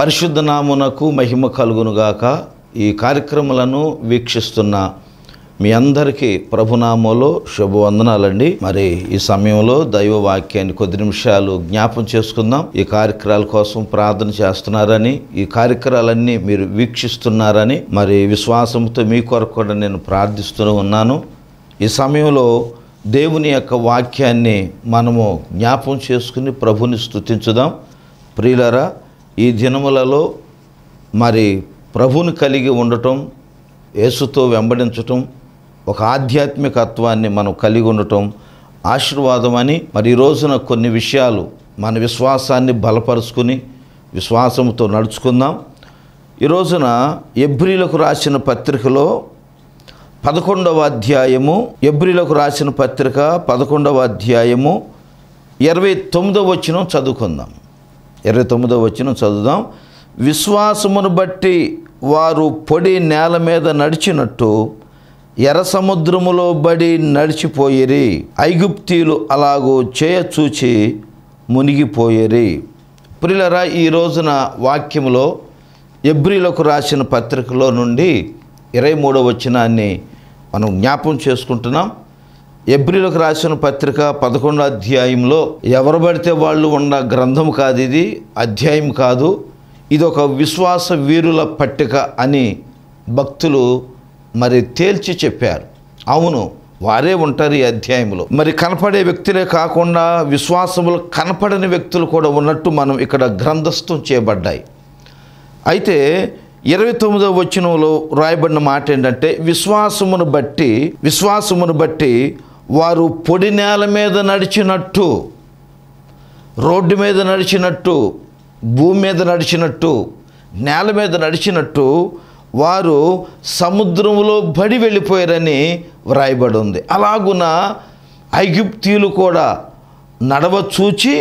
పరిశుద్ధ నామునకు మహిమ కలుగునుగాక ఈ కార్యక్రమాలను వీక్షిస్తున్న మీ అందరికీ ప్రభునామంలో శుభవందనాలండి మరి ఈ సమయంలో దైవ వాక్యాన్ని కొద్ది నిమిషాలు జ్ఞాపం చేసుకుందాం ఈ కార్యక్రమాల కోసం ప్రార్థన చేస్తున్నారని ఈ కార్యక్రమాలన్నీ మీరు వీక్షిస్తున్నారని మరి విశ్వాసంతో మీ కొరకు కూడా నేను ప్రార్థిస్తూ ఉన్నాను ఈ సమయంలో దేవుని యొక్క వాక్యాన్ని మనము జ్ఞాపం చేసుకుని ప్రభుని స్తుతించుదాం ప్రియులరా ఈ దినములలో మరి ప్రభుని కలిగి ఉండటం యేసుతో వెంబడించటం ఒక ఆధ్యాత్మికత్వాన్ని మనం కలిగి ఉండటం ఆశీర్వాదం అని మరి ఈ రోజున కొన్ని విషయాలు మన విశ్వాసాన్ని బలపరుచుకుని విశ్వాసంతో నడుచుకుందాం ఈ రోజున ఎబ్రిలకు రాసిన పత్రికలో పదకొండవ అధ్యాయము ఎబ్రిలకు రాసిన పత్రిక పదకొండవ అధ్యాయము ఇరవై తొమ్మిదవ వచనం చదువుకుందాం ఇరవై తొమ్మిదవ వచనం చదువుదాం విశ్వాసమును బట్టి వారు పొడి నేల మీద నడిచినట్టు ఎర్ర సముద్రములో బడి నడిచిపోయిరి ఐగుప్తీలు అలాగూ చేయచూచి మునిగిపోయిరి ప్రిలరా ఈ రోజున వాక్యములో ఎబ్రిలకు రాసిన పత్రికలో నుండి ఇరవై మూడవ వచనాన్ని మనం జ్ఞాపం చేసుకుంటున్నాం ఎబ్రిలకు రాసిన పత్రిక పదకొండో అధ్యాయంలో ఎవరు పడితే వాళ్ళు ఉన్న గ్రంథం కాదు ఇది అధ్యాయం కాదు ఇది ఒక విశ్వాస వీరుల పట్టిక అని భక్తులు మరి తేల్చి చెప్పారు అవును వారే ఉంటారు ఈ అధ్యాయంలో మరి కనపడే వ్యక్తులే కాకుండా విశ్వాసములు కనపడని వ్యక్తులు కూడా ఉన్నట్టు మనం ఇక్కడ గ్రంథస్థం చేయబడ్డాయి అయితే ఇరవై తొమ్మిదవ వచనంలో రాయబడిన మాట ఏంటంటే విశ్వాసమును బట్టి విశ్వాసమును బట్టి వారు పొడి నేల మీద నడిచినట్టు రోడ్డు మీద నడిచినట్టు భూమి మీద నడిచినట్టు నేల మీద నడిచినట్టు వారు సముద్రంలో బడి వెళ్ళిపోయారని వ్రాయబడి ఉంది అలాగున ఐగుప్తీయులు కూడా నడవ చూచి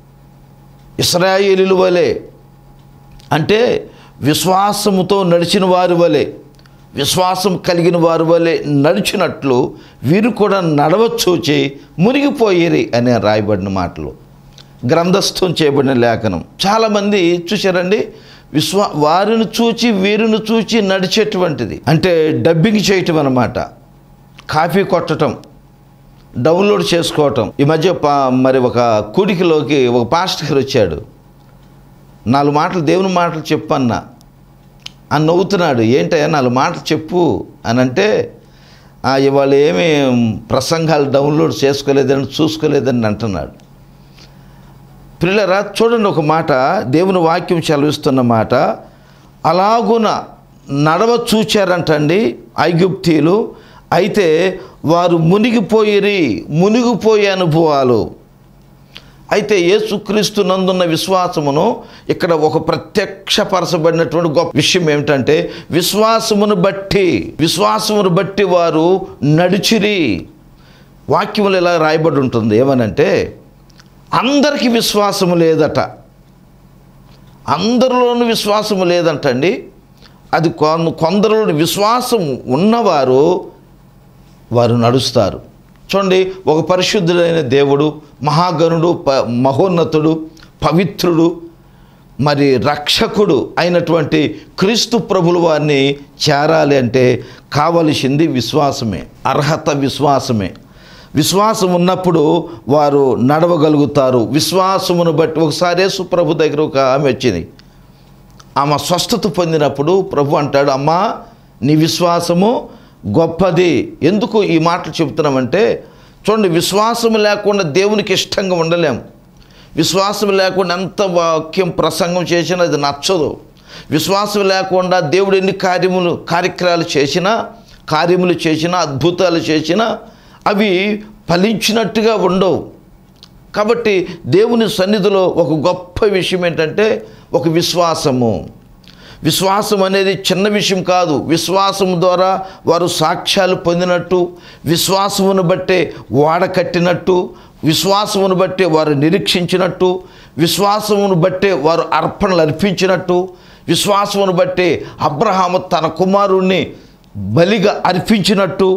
ఇస్రాయేలీల వలె అంటే విశ్వాసముతో నడిచిన వారి వలె విశ్వాసం కలిగిన వారి వలె నడిచినట్లు వీరు కూడా నడవచూచి మునిగిపోయేరి అని రాయబడిన మాటలు గ్రంథస్థం చేయబడిన లేఖనం చాలామంది చూశారండి విశ్వా వారిని చూచి వీరిని చూచి నడిచేటువంటిది అంటే డబ్బింగ్ చేయటం అన్నమాట కాఫీ కొట్టడం డౌన్లోడ్ చేసుకోవటం ఈ మధ్య పా మరి ఒక కుడికిలోకి ఒక పాస్టర్ వచ్చాడు నాలుగు మాటలు దేవుని మాటలు చెప్పన్నా అని నవ్వుతున్నాడు ఏంటయ్యా నాలుగు మాటలు చెప్పు అని అంటే "ఆ, ఇవాళ ఏమి ప్రసంగాలు డౌన్లోడ్ చేసుకోలేదని చూసుకోలేదని అంటున్నాడు పిల్లరా చూడండి ఒక మాట దేవుని వాక్యం చదివిస్తున్న మాట అలాగున నడవ చూచారంటండి ఐగుప్తీలు అయితే వారు మునిగిపోయిరి మునిగిపోయే అనుభవాలు అయితే యేసుక్రీస్తు నందున్న విశ్వాసమును ఇక్కడ ఒక ప్రత్యక్షపరచబడినటువంటి గొప్ప విషయం ఏమిటంటే విశ్వాసమును బట్టి విశ్వాసమును బట్టి వారు నడిచిరి వాక్యములు ఇలా రాయబడి ఉంటుంది ఏమనంటే అందరికీ విశ్వాసము లేదట అందరిలోనూ విశ్వాసము లేదంటండి అది కొన్ కొందరిలో విశ్వాసం ఉన్నవారు వారు నడుస్తారు చూడండి ఒక పరిశుద్ధుడైన దేవుడు మహాగణుడు ప మహోన్నతుడు పవిత్రుడు మరి రక్షకుడు అయినటువంటి క్రీస్తు ప్రభుల వారిని చేరాలి అంటే కావలసింది విశ్వాసమే అర్హత విశ్వాసమే విశ్వాసం ఉన్నప్పుడు వారు నడవగలుగుతారు విశ్వాసమును బట్టి ఒకసారి యేసు ప్రభు దగ్గర ఒక ఆమె వచ్చింది ఆమె స్వస్థత పొందినప్పుడు ప్రభు అంటాడు అమ్మా నీ విశ్వాసము గొప్పది ఎందుకు ఈ మాటలు చెబుతున్నామంటే చూడండి విశ్వాసం లేకుండా దేవునికి ఇష్టంగా ఉండలేం విశ్వాసం లేకుండా ఎంత వాక్యం ప్రసంగం చేసినా అది నచ్చదు విశ్వాసం లేకుండా దేవుడు ఎన్ని కార్యములు కార్యక్రమాలు చేసినా కార్యములు చేసినా అద్భుతాలు చేసినా అవి ఫలించినట్టుగా ఉండవు కాబట్టి దేవుని సన్నిధిలో ఒక గొప్ప విషయం ఏంటంటే ఒక విశ్వాసము విశ్వాసం అనేది చిన్న విషయం కాదు విశ్వాసం ద్వారా వారు సాక్ష్యాలు పొందినట్టు విశ్వాసమును బట్టే వాడ కట్టినట్టు విశ్వాసమును బట్టే వారు నిరీక్షించినట్టు విశ్వాసమును బట్టే వారు అర్పణలు అర్పించినట్టు విశ్వాసమును బట్టే అబ్రహాము తన కుమారుణ్ణి బలిగా అర్పించినట్టు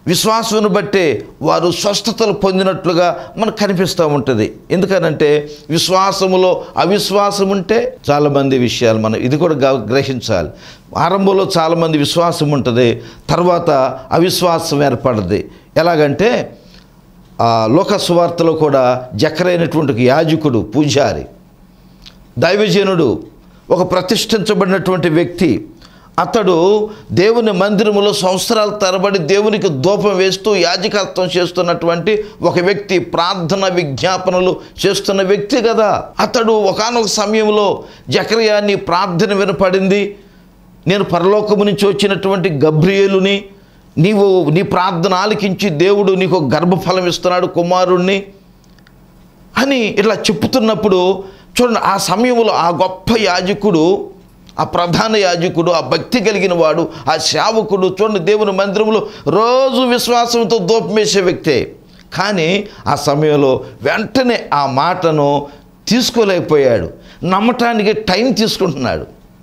విశ్వాసమును బట్టే వారు స్వస్థతలు పొందినట్లుగా మనకు కనిపిస్తూ ఉంటుంది ఎందుకనంటే విశ్వాసములో అవిశ్వాసం ఉంటే చాలామంది విషయాలు మనం ఇది కూడా గ- గ్రహించాలి ఆరంభంలో చాలామంది విశ్వాసం ఉంటుంది తర్వాత అవిశ్వాసం ఏర్పడుతుంది ఎలాగంటే ఆ లోక సువార్తలో కూడా జకరైనటువంటి ఒక యాజకుడు పూజారి దైవజనుడు ఒక ప్రతిష్ఠించబడినటువంటి వ్యక్తి అతడు దేవుని మందిరములో సంవత్సరాల తరబడి దేవునికి ధూపం వేస్తూ యాజకత్వం చేస్తున్నటువంటి ఒక వ్యక్తి ప్రార్థన విజ్ఞాపనలు చేస్తున్న వ్యక్తి కదా అతడు ఒకానొక సమయంలో జకరియా నీ ప్రార్థన వినపడింది నేను పరలోకము నుంచి వచ్చినటువంటి గబ్రియేలుని నీవు నీ ప్రార్థన ఆలకించి దేవుడు నీకు ఒక గర్భఫలం ఇస్తున్నాడు కుమారుణ్ణి అని ఇట్లా చెప్పుతున్నప్పుడు చూడండి ఆ సమయంలో ఆ గొప్ప యాజకుడు ఆ ప్రధాన యాజకుడు ఆ భక్తి కలిగిన వాడు ఆ సేవకుడు చూడండి దేవుని మందిరంలో రోజు విశ్వాసంతో దూపం వేసే వ్యక్తే కానీ ఆ సమయంలో వెంటనే ఆ మాటను తీసుకోలేకపోయాడు నమ్మటానికి టైం తీసుకుంటున్నాడు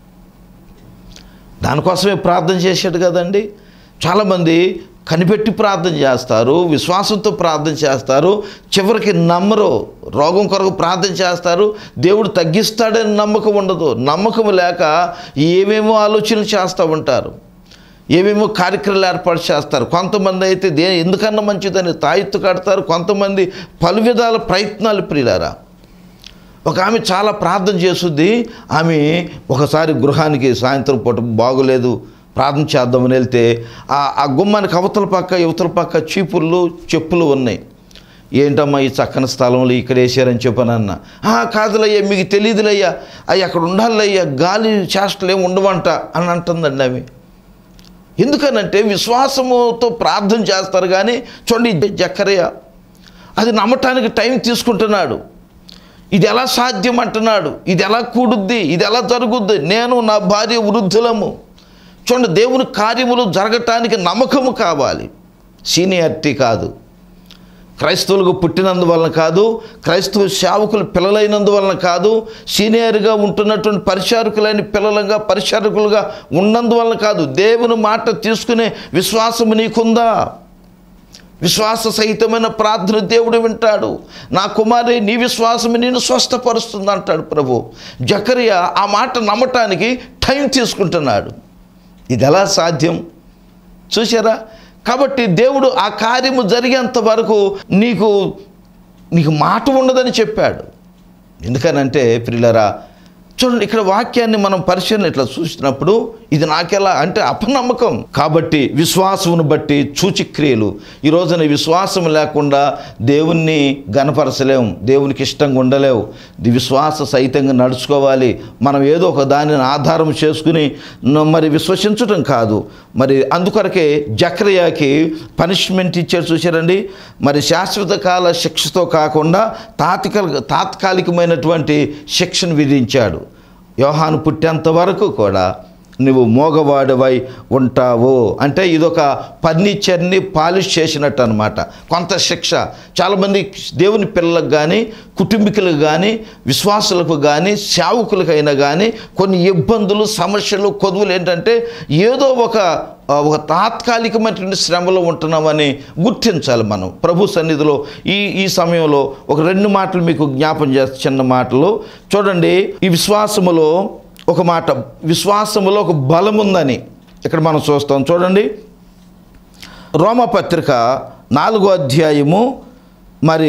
దానికోసమే ప్రార్థన చేశాడు కదండి చాలామంది కనిపెట్టి ప్రార్థన చేస్తారు విశ్వాసంతో ప్రార్థన చేస్తారు చివరికి నమ్మరు రోగం కొరకు ప్రార్థన చేస్తారు దేవుడు తగ్గిస్తాడని నమ్మకం ఉండదు నమ్మకం లేక ఏమేమో ఆలోచనలు చేస్తూ ఉంటారు ఏమేమో కార్యక్రమాలు ఏర్పాటు చేస్తారు కొంతమంది అయితే దే ఎందుకన్నా మంచిదని తాయెత్తు కడతారు కొంతమంది పలు విధాల ప్రయత్నాలు ప్రియులారా ఒక ఆమె చాలా ప్రార్థన చేస్తుంది ఆమె ఒకసారి గృహానికి సాయంత్రం పూట బాగోలేదు ప్రార్థన చేద్దామని వెళ్తే ఆ ఆ గుమ్మానికి అవతల పక్క యువతల పక్క చీపుర్లు చెప్పులు ఉన్నాయి ఏంటమ్మా ఈ చక్కని స్థలంలో ఇక్కడ వేసారని చెప్పానన్న "ఆ, కాదులయ్యా మీకు తెలియదులయ్యా అయ్యా అక్కడ ఉండాలయ్యా గాలి చేష్టలు ఏమి ఉండవంట అని అంటుందండి ఆమె ఎందుకనంటే విశ్వాసముతో ప్రార్థన చేస్తారు కానీ చూడండి జక్కరయ్య అది నమ్మటానికి టైం తీసుకుంటున్నాడు ఇది ఎలా సాధ్యం అంటున్నాడు ఇది ఎలా కూడుద్ది ఇది ఎలా జరుగుద్ది నేను నా భార్య వృద్ధులము చూడండి దేవుని కార్యములు జరగటానికి నమ్మకము కావాలి సీనియారిటీ కాదు క్రైస్తవులకు పుట్టినందువలన కాదు క్రైస్తవ సేవకులు పిల్లలైనందువలన కాదు సీనియర్గా ఉంటున్నటువంటి పరిచారకులైన పిల్లలుగా పరిచారకులుగా ఉన్నందువలన కాదు దేవుని మాట తీసుకునే విశ్వాసము నీకుందా విశ్వాస సహితమైన ప్రార్థన దేవుడు వింటాడు నా కుమారి నీ విశ్వాసం నేను స్వస్థపరుస్తుంది అంటాడు ప్రభు జకరియా ఆ మాట నమ్మటానికి టైం తీసుకుంటున్నాడు ఇది ఎలా సాధ్యం చూసారా కాబట్టి దేవుడు ఆ కార్యము జరిగేంత వరకు నీకు నీకు మాట ఉండదని చెప్పాడు ఎందుకనంటే ప్రియులరా చూడండి ఇక్కడ వాక్యాన్ని మనం పరిశీలన ఇట్లా చూసినప్పుడు ఇది నాకెలా అంటే అపనమ్మకం కాబట్టి విశ్వాసమును బట్టి సూచిక్రియలు ఈ రోజున విశ్వాసం లేకుండా దేవుణ్ణి గనపరచలేము దేవునికి ఇష్టంగా ఉండలేవు ఇది విశ్వాస సహితంగా నడుచుకోవాలి మనం ఏదో ఒక దానిని ఆధారం చేసుకుని న- మరి విశ్వసించటం కాదు మరి అందుకొరకే జక్రయాకి పనిష్మెంట్ ఇచ్చాడు చూశారండి మరి శాశ్వత కాల శిక్షతో కాకుండా తాత్కాలిక తాత్కాలికమైనటువంటి శిక్షను విధించాడు యోహాను పుట్టేంత వరకు కూడా నువ్వు మోగవాడివై ఉంటావు అంటే ఇదొక ఫర్నిచర్ని పాలిష్ చేసినట్టు అనమాట కొంత శిక్ష చాలామంది దేవుని పిల్లలకు కానీ కుటుంబీకులకు కానీ విశ్వాసులకు కానీ సేవకులకైనా కానీ కొన్ని ఇబ్బందులు సమస్యలు కొదువులు ఏంటంటే ఏదో ఒక ఆ, ఒక తాత్కాలికమైనటువంటి శ్రమలో ఉంటున్నామని గుర్తించాలి మనం ప్రభు సన్నిధిలో ఈ ఈ సమయంలో ఒక రెండు మాటలు మీకు జ్ఞాపం చేస్తే చిన్న మాటలు చూడండి ఈ విశ్వాసములో ఒక మాట విశ్వాసములో ఒక బలం ఉందని ఇక్కడ మనం చూస్తాం చూడండి రోమపత్రిక నాలుగో అధ్యాయము మరి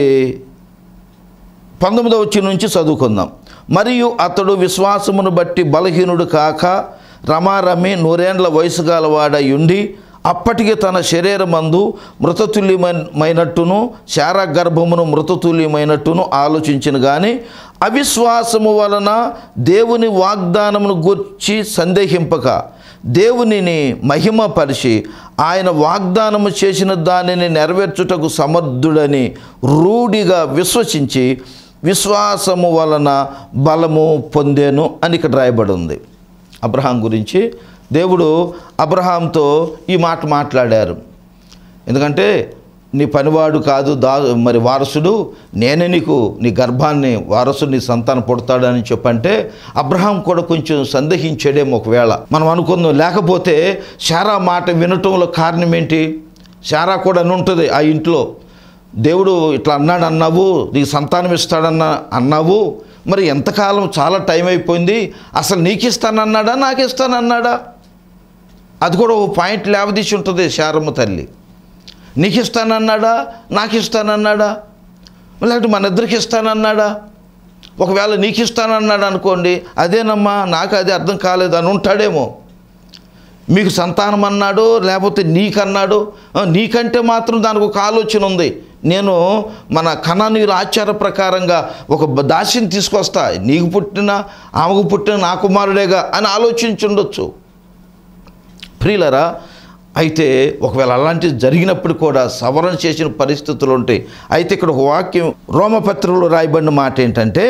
పంతొమ్మిదవ వచ్చి నుంచి చదువుకుందాం మరియు అతడు విశ్వాసమును బట్టి బలహీనుడు కాక రమారమి నూరేండ్ల వయసు గలవాడయుండి అప్పటికి తన శరీరమందు మృతతుల్యమైనట్టును శార గర్భమును మృతతుల్యమైనట్టును ఆలోచించిన కానీ అవిశ్వాసము వలన దేవుని వాగ్దానమును గూర్చి సందేహింపక దేవునిని మహిమపరిచి ఆయన వాగ్దానము చేసిన దానిని నెరవేర్చుటకు సమర్థుడని రూఢిగా విశ్వసించి విశ్వాసము వలన బలము పొందేను అని ఇక్కడ రాయబడి ఉంది అబ్రహాం గురించి దేవుడు అబ్రహాంతో ఈ మాట మాట్లాడారు ఎందుకంటే నీ పనివాడు కాదు దా మరి వారసుడు నేనే నీకు నీ గర్భాన్ని వారసుడు నీ సంతానం పుడతాడని చెప్పంటే అబ్రహాం కూడా కొంచెం సందేహించాడేమో ఒకవేళ మనం అనుకుందాం లేకపోతే శారా మాట వినటంలో కారణం ఏంటి శారా కూడా అని ఉంటుంది ఆ ఇంట్లో దేవుడు ఇట్లా అన్నాడు అన్నావు నీకు సంతానం ఇస్తాడన్న అన్నావు మరి ఎంతకాలం చాలా టైం అయిపోయింది అసలు నీకు ఇస్తానన్నాడా నాకు ఇస్తానన్నాడా అది కూడా ఒక పాయింట్ లేవదీసి ఉంటుంది శారమ్మ తల్లి నీకు ఇస్తానన్నాడా నాకు ఇస్తానన్నాడా లేకపోతే మన ఇద్దరికి ఇస్తానన్నాడా ఒకవేళ నీకు ఇస్తానన్నాడు అనుకోండి అదేనమ్మా నాకు అది అర్థం కాలేదు అని ఉంటాడేమో మీకు సంతానం అన్నాడు లేకపోతే నీకన్నాడు ఆ, నీకంటే మాత్రం దానికి ఒక ఆలోచన ఉంది నేను మన కణానీయుల ఆచార ప్రకారంగా ఒక బ- దాసిని తీసుకొస్తా నీకు పుట్టిన ఆమెకు పుట్టిన నా కుమారుడేగా అని ఆలోచించుండొచ్చు ప్రియులరా అయితే ఒకవేళ అలాంటిది జరిగినప్పుడు కూడా సవరణ చేసిన పరిస్థితులు ఉంటాయి అయితే ఇక్కడ ఒక వాక్యం రోమపత్రంలో రాయబడిన మాట ఏంటంటే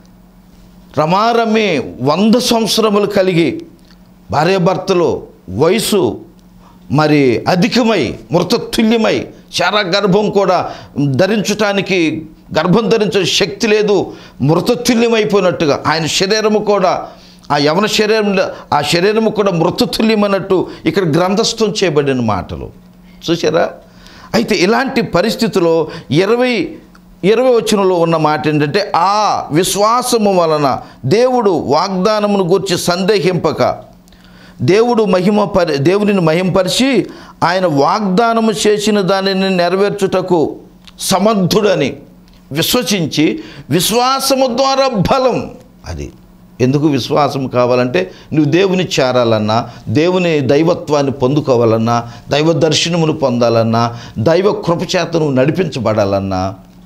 రమారమి వంద సంవత్సరములు కలిగి భార్యాభర్తలు వయసు మరి అధికమై మృతతుల్యమై శారా గర్భం కూడా ధరించటానికి గర్భం ధరించే శక్తి లేదు మృతతుల్యమైపోయినట్టుగా ఆయన శరీరము కూడా ఆ యవన శరీరంలో ఆ శరీరము కూడా మృతతుల్యమైనట్టు ఇక్కడ గ్రంథస్థం చేయబడిన మాటలు చూసారా అయితే ఇలాంటి పరిస్థితిలో ఇరవై ఇరవై వచనంలో ఉన్న మాట ఏంటంటే ఆ విశ్వాసము వలన దేవుడు వాగ్దానమును గురించి సందేహింపక దేవుడు మహిమ పరి దేవునిని మహింపరిచి ఆయన వాగ్దానము చేసిన దానిని నెరవేర్చుటకు సమర్థుడని విశ్వసించి విశ్వాసము ద్వారా బలం అది ఎందుకు విశ్వాసం కావాలంటే నువ్వు దేవుని చేరాలన్నా దేవుని దైవత్వాన్ని పొందుకోవాలన్నా దైవ దర్శనమును పొందాలన్నా దైవ కృపచేత నువ్వు నడిపించబడాలన్నా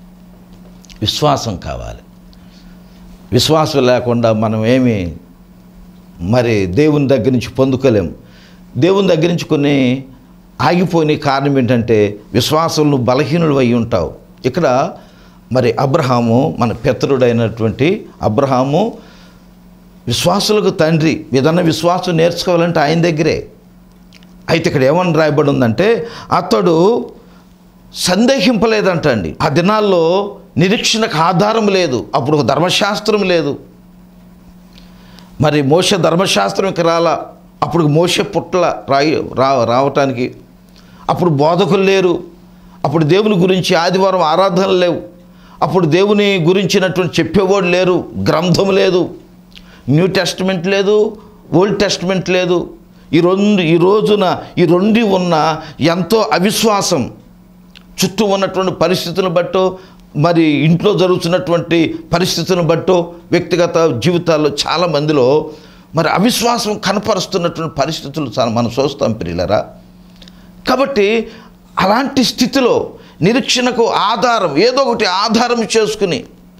విశ్వాసం కావాలి విశ్వాసం లేకుండా మనం ఏమి మరి దేవుని దగ్గర నుంచి పొందుకోలేం దేవుని దగ్గర నుంచి కొన్ని ఆగిపోయిన కారణం ఏంటంటే విశ్వాసం నువ్వు బలహీనుడు అయి ఉంటావు ఇక్కడ మరి అబ్రహాము మన పితరుడైనటువంటి అబ్రహాము విశ్వాసులకు తండ్రి ఏదన్నా విశ్వాసం నేర్చుకోవాలంటే ఆయన దగ్గరే అయితే ఇక్కడ ఏమని రాయబడి ఉందంటే అతడు సందేహింపలేదంటండి ఆ దినాల్లో నిరీక్షణకు ఆధారం లేదు అప్పుడు ఒక ధర్మశాస్త్రం లేదు మరి మోస ధర్మశాస్త్రం ఇక రాలా అప్పుడు మోస పుట్ల రాయి రా రావటానికి అప్పుడు బోధకులు లేరు అప్పుడు దేవుని గురించి ఆదివారం ఆరాధనలు లేవు అప్పుడు దేవుని గురించినటువంటి చెప్పేవాడు లేరు గ్రంథం లేదు న్యూ టెస్ట్మెంట్ లేదు ఓల్డ్ టెస్ట్మెంట్ లేదు ఈ రెండు ఈ రోజున ఈ రెండు ఉన్న ఎంతో అవిశ్వాసం చుట్టూ ఉన్నటువంటి పరిస్థితులను బట్టో మరి ఇంట్లో జరుగుతున్నటువంటి పరిస్థితులను బట్టో వ్యక్తిగత జీవితాల్లో చాలా మందిలో మరి అవిశ్వాసం కనపరుస్తున్నటువంటి పరిస్థితులు చాలా మనం చూస్తాం పిల్లరా కాబట్టి అలాంటి స్థితిలో నిరీక్షణకు ఆధారం ఏదో ఒకటి ఆధారం చేసుకుని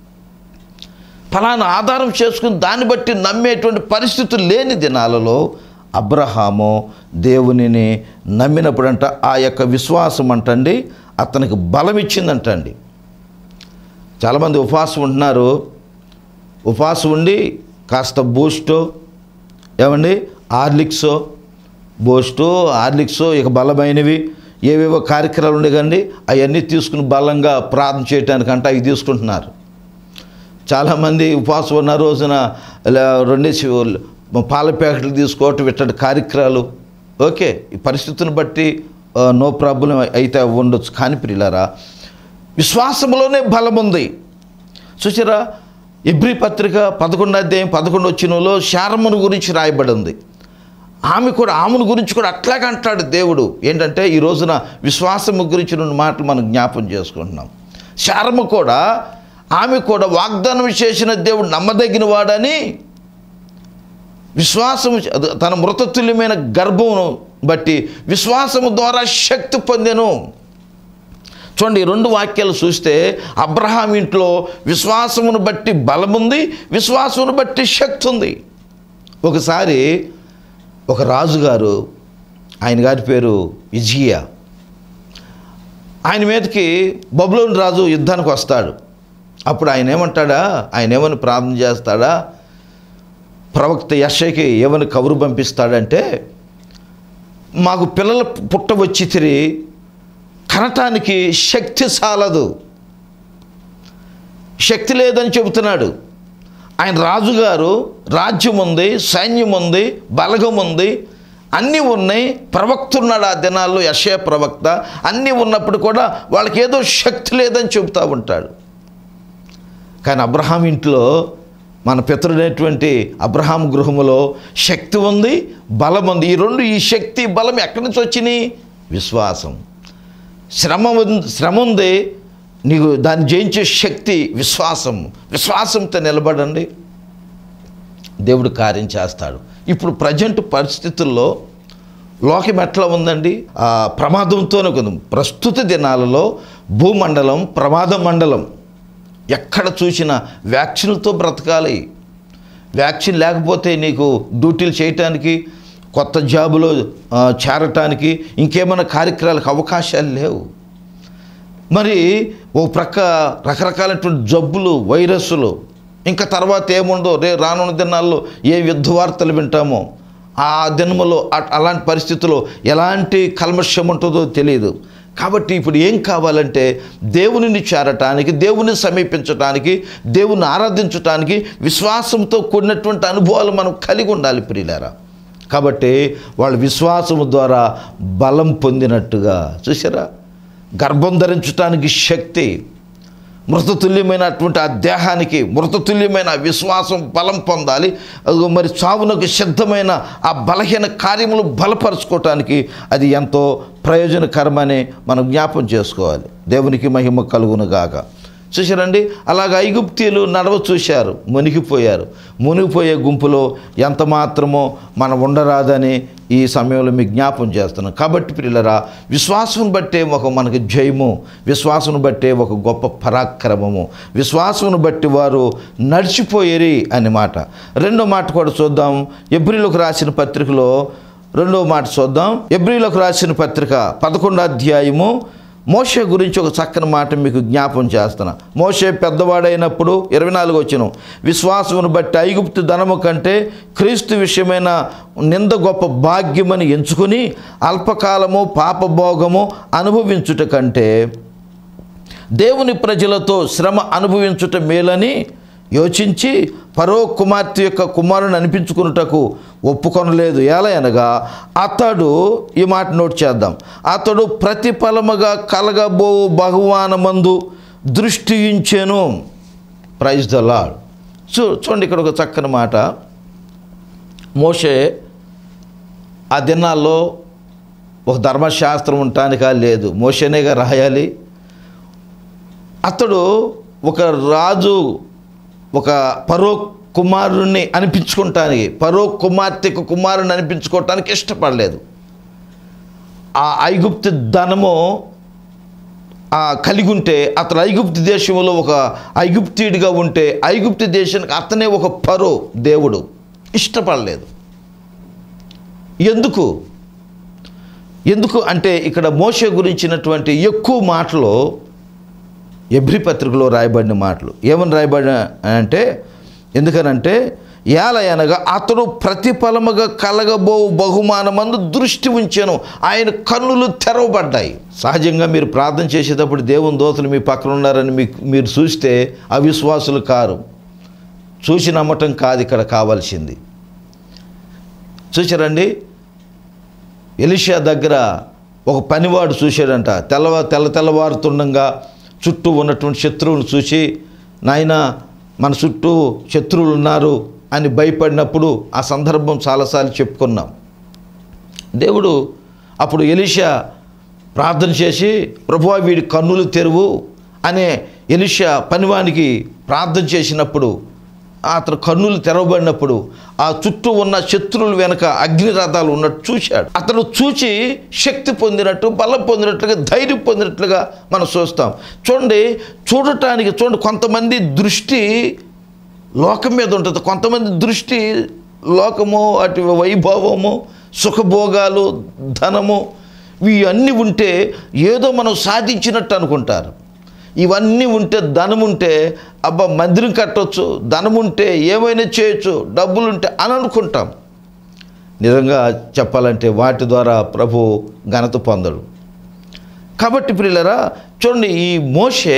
ఫలానా ఆధారం చేసుకుని దాన్ని బట్టి నమ్మేటువంటి పరిస్థితులు లేని దినాలలో అబ్రహాము దేవునిని నమ్మినప్పుడంట ఆ యొక్క విశ్వాసం అంటండి అతనికి బలం ఇచ్చిందంటండి చాలామంది ఉపవాసం ఉంటున్నారు ఉపవాసం ఉండి కాస్త బూస్టో ఏమండి హార్లిక్సో బూస్టు హార్లిక్సో ఇక బలమైనవి ఏవేవో కార్యక్రమాలు ఉండే కండి అవన్నీ తీసుకుని బలంగా ప్రార్థన చేయడానికంటే అవి తీసుకుంటున్నారు చాలామంది ఉపవాసం ఉన్న రోజున ఇలా రెండేసి పాల ప్యాకెట్లు తీసుకోవటం ఇట్టటి కార్యక్రమాలు ఓకే ఈ పరిస్థితిని బట్టి నో ప్రాబ్లం అయితే ఉండొచ్చు కానీ ప్రియులారా విశ్వాసంలోనే బలం ఉంది చూసారా ఎబ్రి పత్రిక పదకొండు అధ్యాయం పదకొండు వచ్చినలో శారమ్మను గురించి రాయబడి ఉంది ఆమె కూడా ఆమెను గురించి కూడా అట్లాగే అంటాడు దేవుడు ఏంటంటే ఈ రోజున విశ్వాసము గురించి రెండు మాటలు మనం జ్ఞాపం చేసుకుంటున్నాం శారమ్మ కూడా ఆమె కూడా వాగ్దానం చేసిన దేవుడు నమ్మదగిన వాడని విశ్వాసము చే- తన మృతతుల్యమైన గర్భమును బట్టి విశ్వాసము ద్వారా శక్తి పొందెను చూడండి ఈ రెండు వాక్యాలు చూస్తే అబ్రహాం ఇంట్లో విశ్వాసమును బట్టి బలముంది విశ్వాసమును బట్టి శక్తి ఉంది ఒకసారి ఒక రాజుగారు ఆయన గారి పేరు విజయ ఆయన మీదకి బబులోని రాజు యుద్ధానికి వస్తాడు అప్పుడు ఆయన ఏమంటాడా ఆయన ఏమని ప్రార్థన చేస్తాడా ప్రవక్త యశకి ఏమని కబురు పంపిస్తాడంటే మాకు పిల్లలు పుట్ట వచ్చి తిరిగి కనటానికి శక్తి చాలదు శక్తి లేదని చెబుతున్నాడు ఆయన రాజుగారు రాజ్యం ఉంది సైన్యం ఉంది బలగం ఉంది అన్నీ ఉన్నాయి ప్రవక్త ఉన్నాడు ఆ దినాల్లో యశయ ప్రవక్త అన్నీ ఉన్నప్పుడు కూడా వాళ్ళకి ఏదో శక్తి లేదని చెబుతూ ఉంటాడు కానీ అబ్రహాం ఇంట్లో మన పితరుడైనటువంటి అబ్రహాం గృహములో శక్తి ఉంది బలం ఉంది ఈ రెండు ఈ శక్తి బలం ఎక్కడి నుంచి వచ్చినాయి విశ్వాసం శ్రమ ఉం- శ్రమ ఉంది నీకు దాన్ని జయించే శక్తి విశ్వాసం విశ్వాసంతో నిలబడండి దేవుడు కార్యం చేస్తాడు ఇప్పుడు ప్రజెంట్ పరిస్థితుల్లో లోకం ఎట్లా ఉందండి ఆ ప్రమాదంతోనే ఉంది ప్రస్తుత దినాలలో భూమండలం ప్రమాద మండలం ఎక్కడ చూసినా వ్యాక్సిన్లతో బ్రతకాలి వ్యాక్సిన్ లేకపోతే నీకు డ్యూటీలు చేయటానికి కొత్త జాబులో ఆ, చేరటానికి ఇంకేమైనా కార్యక్రమాలకు అవకాశాలు లేవు మరి ఓ ప్రక్క రకరకాలైనటువంటి జబ్బులు వైరస్సులు ఇంకా తర్వాత ఏముందో రే రానున్న దినాల్లో ఏ యుద్ధ వార్తలు వింటామో ఆ దినములో అ- అలాంటి పరిస్థితుల్లో ఎలాంటి కల్మషం ఉంటుందో తెలియదు కాబట్టి ఇప్పుడు ఏం కావాలంటే దేవునిని చేరటానికి దేవుని సమీపించటానికి దేవుని ఆరాధించటానికి విశ్వాసంతో కూడినటువంటి అనుభవాలు మనం కలిగి ఉండాలి ప్రియులారా కాబట్టి వాళ్ళు విశ్వాసము ద్వారా బలం పొందినట్టుగా చూసారా గర్భం ధరించటానికి శక్తి మృతతుల్యమైనటువంటి ఆ దేహానికి మృతతుల్యమైన ఆ విశ్వాసం బలం పొందాలి అదిగో మరి చావునకు సిద్ధమైన ఆ బలహీన కార్యములు బలపరచుకోవటానికి అది ఎంతో ప్రయోజనకరమని మనం జ్ఞాపం చేసుకోవాలి దేవునికి మహిమ కలుగును గాక చూశారండి అలాగ ఐగుప్తీయులు నడవ చూశారు మునిగిపోయారు మునిగిపోయే గుంపులో ఎంత మాత్రమో మనం ఉండరాదని ఈ సమయంలో మీకు జ్ఞాపం చేస్తున్నాం కాబట్టి పిల్లరా విశ్వాసం బట్టే ఒక మనకి జయము విశ్వాసం బట్టే ఒక గొప్ప పరాక్రమము విశ్వాసం బట్టి వారు నడిచిపోయేరి అనే మాట రెండో మాట కూడా చూద్దాం ఎబ్రిలకు రాసిన పత్రికలో రెండో మాట చూద్దాం ఎబ్రిలకు రాసిన పత్రిక పదకొండో అధ్యాయము మోషే గురించి ఒక చక్కని మాట మీకు జ్ఞాపం చేస్తున్నా మోషే పెద్దవాడైనప్పుడు ఇరవై నాలుగు వచ్చిన విశ్వాసమును బట్టి ఐగుప్తు ధనము కంటే క్రీస్తు విషయమైన నింద గొప్ప భాగ్యమని ఎంచుకుని అల్పకాలము పాపభోగము అనుభవించుట కంటే దేవుని ప్రజలతో శ్రమ అనుభవించుట మేలని యోచించి పరో కుమార్తె యొక్క కుమారుని అనిపించుకున్నటకు ఒప్పుకొనలేదు ఎలయనగా అతడు ఈ మాట నోట్ చేద్దాం అతడు ప్రతిఫలముగా కలగబో బహుమానమందు దృష్టి ఉంచెను ప్రైజ్ ద లాడ్ చూ చూడండి ఇక్కడ ఒక చక్కని మాట మోషే ఆ దినాల్లో ఒక ధర్మశాస్త్రం ఉండటానికా లేదు మోషేనేగా రాయాలి అతడు ఒక రాజు ఒక పరో కుమారుణ్ణి అనిపించుకుంటానికి పరో కుమార్తెకు కుమారుని అనిపించుకోవటానికి ఇష్టపడలేదు ఆ ఐగుప్తు ధనము ఆ కలిగి ఉంటే అతను ఐగుప్తు దేశంలో ఒక ఐగుప్తీయుడిగా ఉంటే ఐగుప్తు దేశానికి అతనే ఒక పరో దేవుడు ఇష్టపడలేదు ఎందుకు ఎందుకు అంటే ఇక్కడ మోసే గురించినటువంటి ఎక్కువ మాటలు ఎబ్రి పత్రికలో రాయబడిన మాటలు ఏమని రాయబడిన అంటే ఎందుకనంటే ఏలయనగా అతడు ప్రతిఫలముగా కలగబో బహుమానమందు దృష్టి ఉంచాను ఆయన కన్నులు తెరవబడ్డాయి సహజంగా మీరు ప్రార్థన చేసేటప్పుడు దేవుని దోతలు మీ పక్కన ఉన్నారని మీకు మీరు చూస్తే అవిశ్వాసులు కారు చూసి నమ్మటం కాదు ఇక్కడ కావాల్సింది చూసారండి ఎలిషా దగ్గర ఒక పనివాడు చూశాడంట తెల్లవ తెల్ల తెల్లవారుతుండగా చుట్టూ ఉన్నటువంటి శత్రువులను చూసి నాయన మన చుట్టూ శత్రువులు ఉన్నారు అని భయపడినప్పుడు ఆ సందర్భం చాలాసార్లు చెప్పుకున్నాం దేవుడు అప్పుడు ఎలిషా ప్రార్థన చేసి ప్రభువా వీడి కన్నులు తెరువు అనే ఎలిషా పనివానికి ప్రార్థన చేసినప్పుడు అతను కన్నులు తెరవబడినప్పుడు ఆ చుట్టూ ఉన్న శత్రువుల వెనక అగ్ని రథాలు ఉన్నట్టు చూశాడు అతను చూచి శక్తి పొందినట్టు బలం పొందినట్లుగా ధైర్యం పొందినట్లుగా మనం చూస్తాం చూడండి చూడటానికి చూడండి కొంతమంది దృష్టి లోకం మీద ఉంటుంది కొంతమంది దృష్టి లోకము అటు వైభవము సుఖభోగాలు ధనము ఇవన్నీ ఉంటే ఏదో మనం సాధించినట్టు అనుకుంటారు ఇవన్నీ ఉంటే ధనం ఉంటే అబ్బా మందిరం కట్టొచ్చు ధనం ఉంటే ఏమైనా చేయొచ్చు డబ్బులు ఉంటే అని అనుకుంటాం నిజంగా చెప్పాలంటే వాటి ద్వారా ప్రభు ఘనత పొందడు కాబట్టి ప్రియులరా చూడండి ఈ మోషే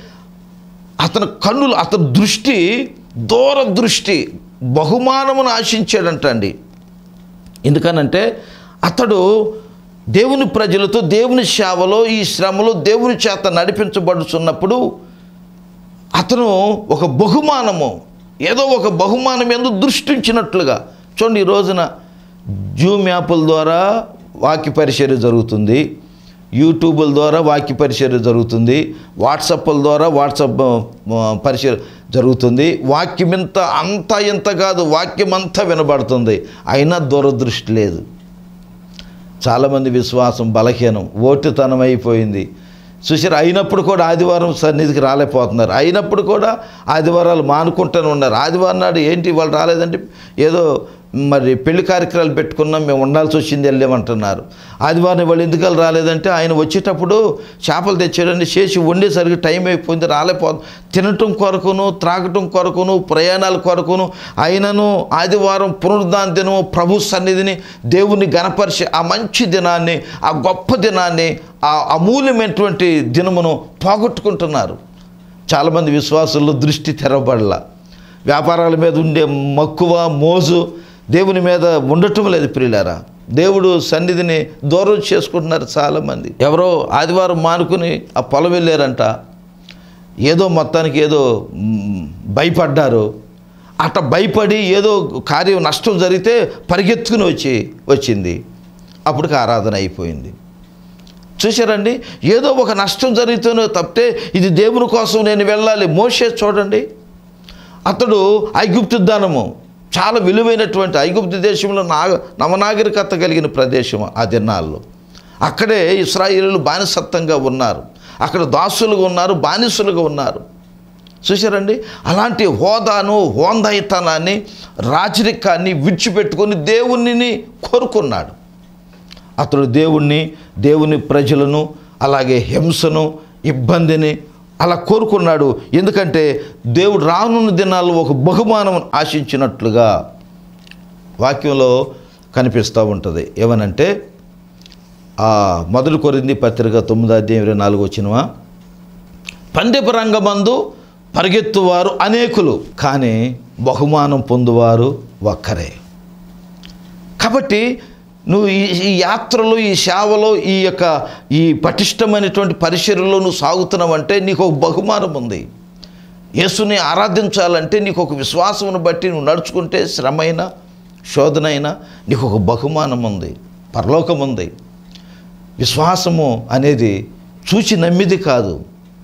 అతని కన్నులు అతని దృష్టి దూర దృష్టి బహుమానమును ఆశించాడంట అండి ఎందుకనంటే అతడు దేవుని ప్రజలతో దేవుని సేవలో ఈ శ్రమలో దేవుని చేత నడిపించబడుతున్నప్పుడు అతను ఒక బహుమానము ఏదో ఒక బహుమానం ఎందు దృష్టించినట్లుగా చూడండి ఈ రోజున జూమ్ యాప్ల ద్వారా వాక్య పరిచర్య జరుగుతుంది యూట్యూబ్ల ద్వారా వాక్య పరిచర్య జరుగుతుంది వాట్సాప్ల ద్వారా వాట్సాప్ ఆ, పరిచర్య జరుగుతుంది వాక్యం ఇంత అంతా ఇంత కాదు వాక్యం అంతా వినబడుతుంది అయినా దూరదృష్టి లేదు చాలామంది విశ్వాసం బలహీనం ఓటుతనం అయిపోయింది చూసారు అయినప్పుడు కూడా ఆదివారం సన్నిధికి రాలేకపోతున్నారు అయినప్పుడు కూడా ఆదివారాలు మానుకుంటూనే ఉన్నారు ఆదివారం నాడు ఏంటి వాళ్ళు రాలేదంటే ఏదో మరి పెళ్లి కార్యక్రమాలు పెట్టుకున్నాం మేము ఉండాల్సి వచ్చింది వెళ్ళామంటున్నారు ఆదివారం వాళ్ళు ఎందుకు రాలేదంటే ఆయన వచ్చేటప్పుడు చేపలు తెచ్చాడండి చేసి వండేసరికి టైం అయిపోయింది రాలేకపోతుంది తినటం కొరకును త్రాగటం కొరకును ప్రయాణాల కొరకును అయినను ఆదివారం పునరుద్ధాన దినము ప్రభు సన్నిధిని దేవుని గణపరిచి ఆ మంచి దినాన్ని ఆ గొప్ప దినాన్ని ఆ అమూల్యమైనటువంటి దినమును పోగొట్టుకుంటున్నారు చాలామంది విశ్వాసుల్లో దృష్టి తెరవబడలా వ్యాపారాల మీద ఉండే మక్కువ మోజు దేవుని మీద ఉండటం లేదు ప్రియులారా దేవుడు సన్నిధిని దూరం చేసుకుంటున్నారు చాలామంది ఎవరో ఆదివారం మానుకుని ఆ పొలం వెళ్ళారంట ఏదో మొత్తానికి ఏదో మ్, భయపడ్డారు అట్ట భయపడి ఏదో కార్యం నష్టం జరిగితే పరిగెత్తుకుని వచ్చి వచ్చింది అప్పటికి ఆరాధన అయిపోయింది చూశారండి ఏదో ఒక నష్టం జరిగితేనో తప్పితే ఇది దేవుని కోసం నేను వెళ్ళాలి మోసే చూడండి అతడు ఐగుప్తు దానము చాలా విలువైనటువంటి ఐగుప్తు దేశంలో నాగ నవనాగరికత కలిగిన ప్రదేశం ఆ దినాల్లో అక్కడే ఇస్రాయిలు బానిసత్వంగా ఉన్నారు అక్కడ దాసులుగా ఉన్నారు బానిసలుగా ఉన్నారు చూశారండి అలాంటి హోదాను హోందాయితనాన్ని రాజరికాన్ని విడిచిపెట్టుకొని దేవుణ్ణి కోరుకున్నాడు అతడు దేవుణ్ణి దేవుని ప్రజలను అలాగే హింసను ఇబ్బందిని అలా కోరుకున్నాడు ఎందుకంటే దేవుడు రానున్న దినాల్లో ఒక బహుమానం ఆశించినట్లుగా వాక్యంలో కనిపిస్తూ ఉంటుంది ఏమనంటే ఆ మొదలు కొరింది పత్రిక తొమ్మిదో అధ్యాయం ఇరవై నాలుగు వచ్చినవా పందెపు రంగమందు పరిగెత్తువారు అనేకులు కానీ బహుమానం పొందువారు ఒక్కరే కాబట్టి నువ్వు ఈ ఈ యాత్రలో ఈ సేవలో ఈ యొక్క ఈ పటిష్టమైనటువంటి పరిచర్యలో నువ్వు సాగుతున్నావంటే నీకు ఒక బహుమానం ఉంది యేసుని ఆరాధించాలంటే నీకు ఒక విశ్వాసమును బట్టి నువ్వు నడుచుకుంటే శ్రమైన శోధనైనా నీకు ఒక బహుమానం ఉంది పరలోకం ఉంది విశ్వాసము అనేది చూచి నమ్మిది కాదు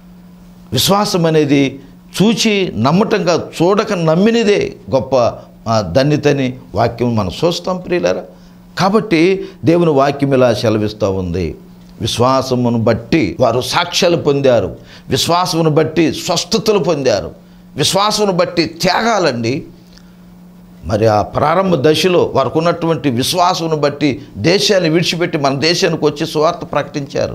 విశ్వాసం అనేది చూచి నమ్మటం కాదు చూడక నమ్మినదే గొప్ప ఆ, ధన్యతని వాక్యం మనం చూస్తాం ప్రియులారా కాబట్టి దేవుని వాక్యం ఇలా సెలవిస్తూ ఉంది విశ్వాసమును బట్టి వారు సాక్ష్యాలు పొందారు విశ్వాసమును బట్టి స్వస్థతలు పొందారు విశ్వాసమును బట్టి త్యాగాలండి మరి ఆ ప్రారంభ దశలో వారికి ఉన్నటువంటి విశ్వాసమును బట్టి దేశాన్ని విడిచిపెట్టి మన దేశానికి వచ్చి సువార్త ప్రకటించారు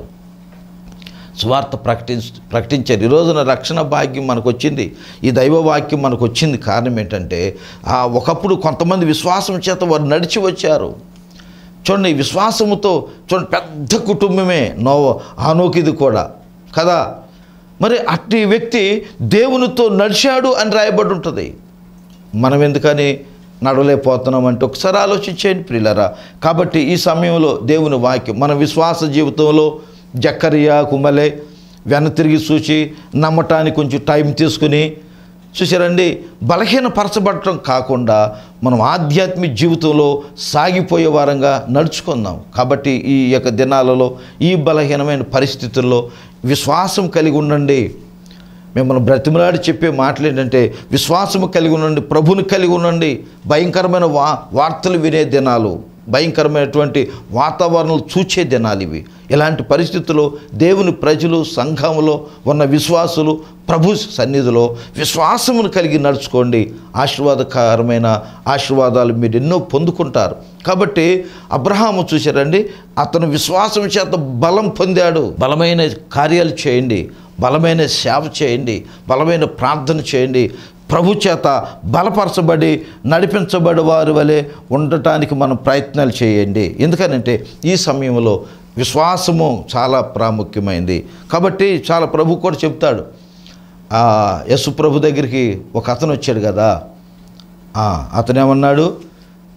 సువార్త ప్రకటించ ప్రకటించారు ఈ రోజున రక్షణ భాగ్యం మనకు వచ్చింది ఈ దైవ వాక్యం మనకు వచ్చింది కారణం ఏంటంటే ఆ ఒకప్పుడు కొంతమంది విశ్వాసం చేత వారు నడిచి వచ్చారు చూడండి ఈ విశ్వాసముతో చూడండి పెద్ద కుటుంబమే నో ఆనోకిది కూడా కదా మరి అట్టి వ్యక్తి దేవునితో నడిచాడు అని రాయబడి ఉంటుంది మనం ఎందుకని నడవలేకపోతున్నాం అంటే ఒకసారి ఆలోచించేయండి ప్రియులరా కాబట్టి ఈ సమయంలో దేవుని వాక్యం మన విశ్వాస జీవితంలో జక్కరియా కుమలే వెన తిరిగి చూచి నమ్మటానికి కొంచెం టైం తీసుకుని చూసారండి బలహీనపరచబడటం కాకుండా మనం ఆధ్యాత్మిక జీవితంలో సాగిపోయే వారంగా నడుచుకుందాం కాబట్టి ఈ యొక్క దినాలలో ఈ బలహీనమైన పరిస్థితుల్లో విశ్వాసం కలిగి ఉండండి మిమ్మల్ని బ్రతిమలాడి చెప్పే మాటలు ఏంటంటే విశ్వాసము కలిగి ఉండండి ప్రభుని కలిగి ఉండండి భయంకరమైన వా వార్తలు వినే దినాలు భయంకరమైనటువంటి వాతావరణాలు చూచే దినాలు ఇవి ఇలాంటి పరిస్థితుల్లో దేవుని ప్రజలు సంఘంలో ఉన్న విశ్వాసులు ప్రభు సన్నిధిలో విశ్వాసమును కలిగి నడుచుకోండి ఆశీర్వాదకరమైన ఆశీర్వాదాలు మీరు ఎన్నో పొందుకుంటారు కాబట్టి అబ్రహాము చూశారండి అతను విశ్వాసం చేత బలం పొందాడు బలమైన కార్యాలు చేయండి బలమైన సేవ చేయండి బలమైన ప్రార్థన చేయండి ప్రభు చేత బలపరచబడి నడిపించబడి వారి వలె ఉండటానికి మనం ప్రయత్నాలు చేయండి ఎందుకనంటే ఈ సమయంలో విశ్వాసము చాలా ప్రాముఖ్యమైంది కాబట్టి చాలా ప్రభు కూడా చెప్తాడు ఆ, యేసు ప్రభు దగ్గరికి ఒక అతను వచ్చాడు కదా ఆ, అతను ఏమన్నాడు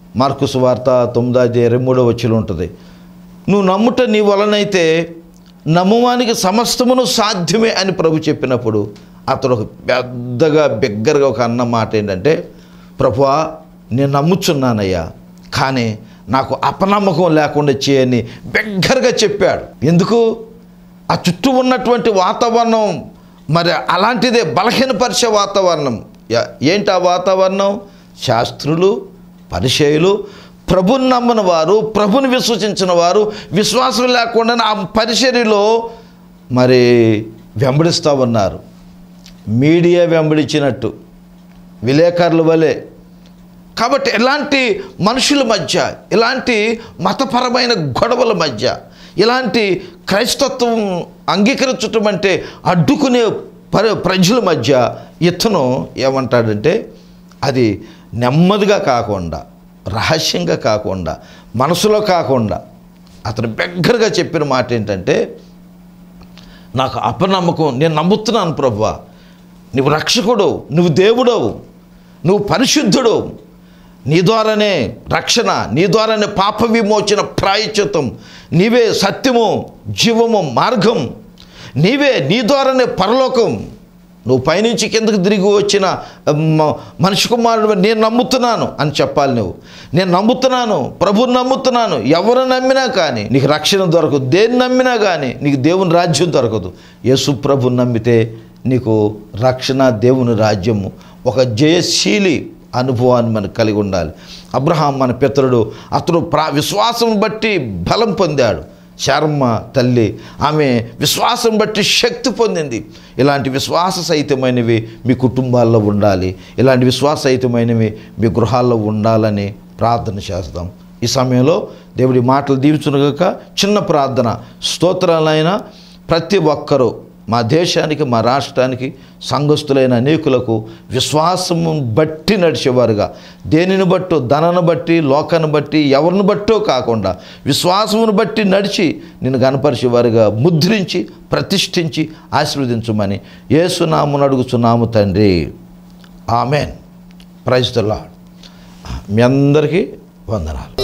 మార్కుసు వార్త తొమ్మిది ఇరవై మూడో వచ్చిలో ఉంటుంది నువ్వు నమ్ముట నీ వలనైతే నమ్మువానికి సమస్తమును సాధ్యమే అని ప్రభు చెప్పినప్పుడు అతడు ఒక పెద్దగా బిగ్గరగా ఒక అన్న మాట ఏంటంటే ప్రభువా నేను నమ్ముచున్నానయ్యా కానీ నాకు అపనమ్మకం లేకుండా చేయని బిగ్గరగా చెప్పాడు ఎందుకు ఆ చుట్టూ ఉన్నటువంటి వాతావరణం మరి అలాంటిదే బలహీనపరిచే వాతావరణం యా- ఏంటి ఆ వాతావరణం శాస్త్రులు పరిచయులు ప్రభుని నమ్మని వారు ప్రభుని విశ్వసించిన వారు విశ్వాసం లేకుండా ఆ పరిచర్యలో మరి వెంబడిస్తూ ఉన్నారు మీడియా వెంబడించినట్టు విలేకరుల వలె కాబట్టి ఇలాంటి మనుషుల మధ్య ఇలాంటి మతపరమైన గొడవల మధ్య ఇలాంటి క్రైస్తత్వం అంగీకరించటం అంటే అడ్డుకునే పర ప్రజల మధ్య ఇతను ఏమంటాడంటే అది నెమ్మదిగా కాకుండా రహస్యంగా కాకుండా మనసులో కాకుండా అతను బిగ్గరగా చెప్పిన మాట ఏంటంటే నాకు అపనమ్మకం నేను నమ్ముతున్నాను ప్రభువా నువ్వు రక్షకుడు నువ్వు దేవుడవు నువ్వు పరిశుద్ధుడు నీ ద్వారానే రక్షణ నీ ద్వారానే పాప విమోచన ప్రాయచితం నీవే సత్యము జీవము మార్గం నీవే నీ ద్వారానే పరలోకం నువ్వు పైనుంచి కిందకు తిరిగి వచ్చిన మ- మనిషి కుమారుడు నేను నమ్ముతున్నాను అని చెప్పాలి నువ్వు నేను నమ్ముతున్నాను ప్రభుని నమ్ముతున్నాను ఎవరు నమ్మినా కానీ నీకు రక్షణ దొరకదు దేన్ని నమ్మినా కానీ నీకు దేవుని రాజ్యం దొరకదు యేసు ప్రభుని నమ్మితే నీకు రక్షణ దేవుని రాజ్యము ఒక జయశీలి అనుభవాన్ని మనకు కలిగి ఉండాలి అబ్రహాం మన పితరుడు అతడు ప్రా విశ్వాసం బట్టి బలం పొందాడు శారమ్మ తల్లి ఆమె విశ్వాసం బట్టి శక్తి పొందింది ఇలాంటి విశ్వాస సహితమైనవి మీ కుటుంబాల్లో ఉండాలి ఇలాంటి విశ్వాస సహితమైనవి మీ గృహాల్లో ఉండాలని ప్రార్థన చేస్తాం ఈ సమయంలో దేవుడి మాటలు దీవించునుగాక చిన్న ప్రార్థన స్తోత్రాలైన ప్రతి ఒక్కరూ మా దేశానికి మా రాష్ట్రానికి సంఘస్థులైన అనేకులకు విశ్వాసము బట్టి నడిచేవారుగా దేనిని బట్టో ధనను బట్టి లోకాన్ని బట్టి ఎవరిని బట్టో కాకుండా విశ్వాసమును బట్టి నడిచి నిన్ను గనపరిచేవారుగా ముద్రించి ప్రతిష్ఠించి ఆశీర్వదించమని ఏసునామును అడుగుచున్నాము తండ్రి ఆమెన్ ప్రైజ్ ద లార్డ్ మీ అందరికీ వందనాలు